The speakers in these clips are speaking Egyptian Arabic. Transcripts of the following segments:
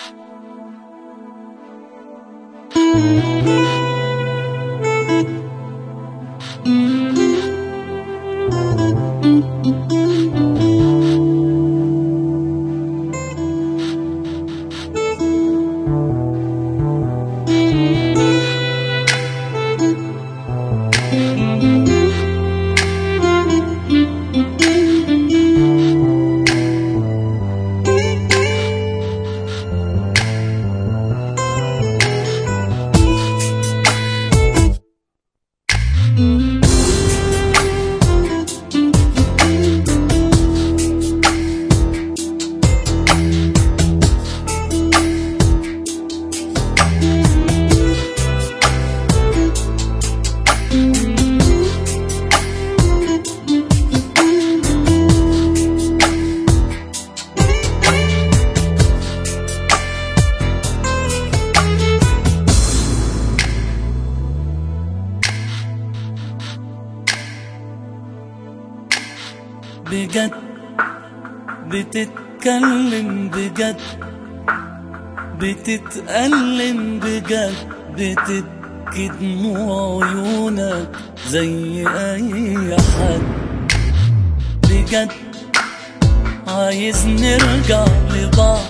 بجد بتتكلم بجد بتتألم بجد بتبكي دموع عيونك زي أي حد بجد عايز نرجع لبعض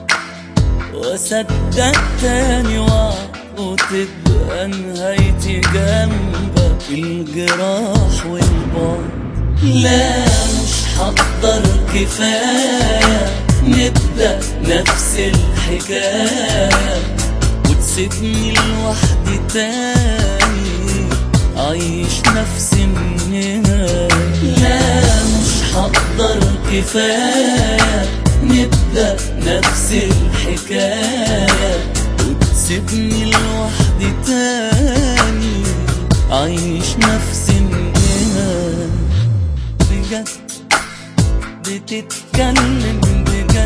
وأصدق تاني وعد وتبقى نهايتي جنبك الجراح والبعد لا مش هقدر كفاية نبدأ نفس الحكاية وتسيبني لوحدي تاني عايش نفس النهاية لا مش هقدر كفاية نبدأ نفس الحكاية وتسيبني لوحدي تاني عايش نفس النهاية بجد بتتكلم بجد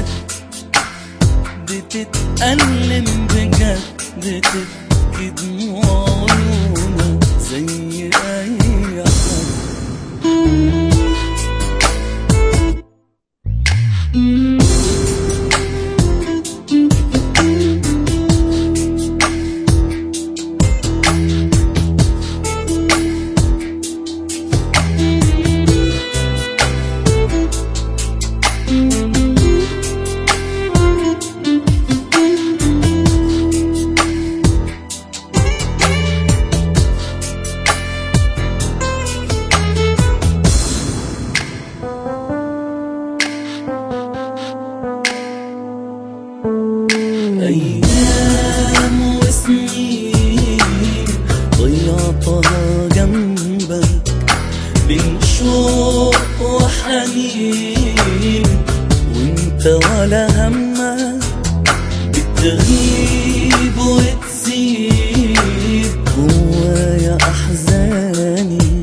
بتتألم بجد بتبكي دموع عيونك زي أي حد أيام وسنين ضيعتها جنبك بين شوق وحنين وانت ولا همك بتغيب وتسيب جوايا أحزاني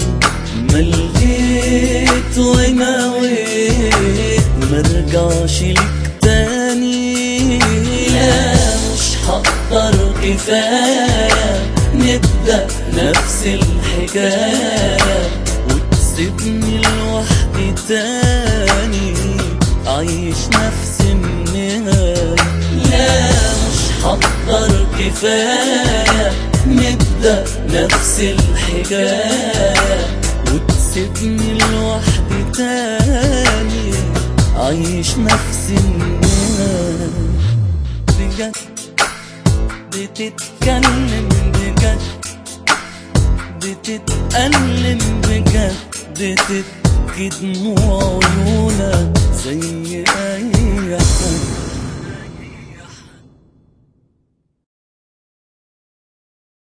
مليت ونويت مرجعش لك تاني لا مش هقدر كفاية نبدأ نفس الحكاية وتسيبني لوحدي تاني عايش نفس النهاية لا مش هقدر كفاية نبدأ نفس الحكاية وتسيبني لوحدي تاني عايش نفس النهاية بجد بتتكلم بجد بتتألم بجد بتبكي دموع عيونك زي أي حد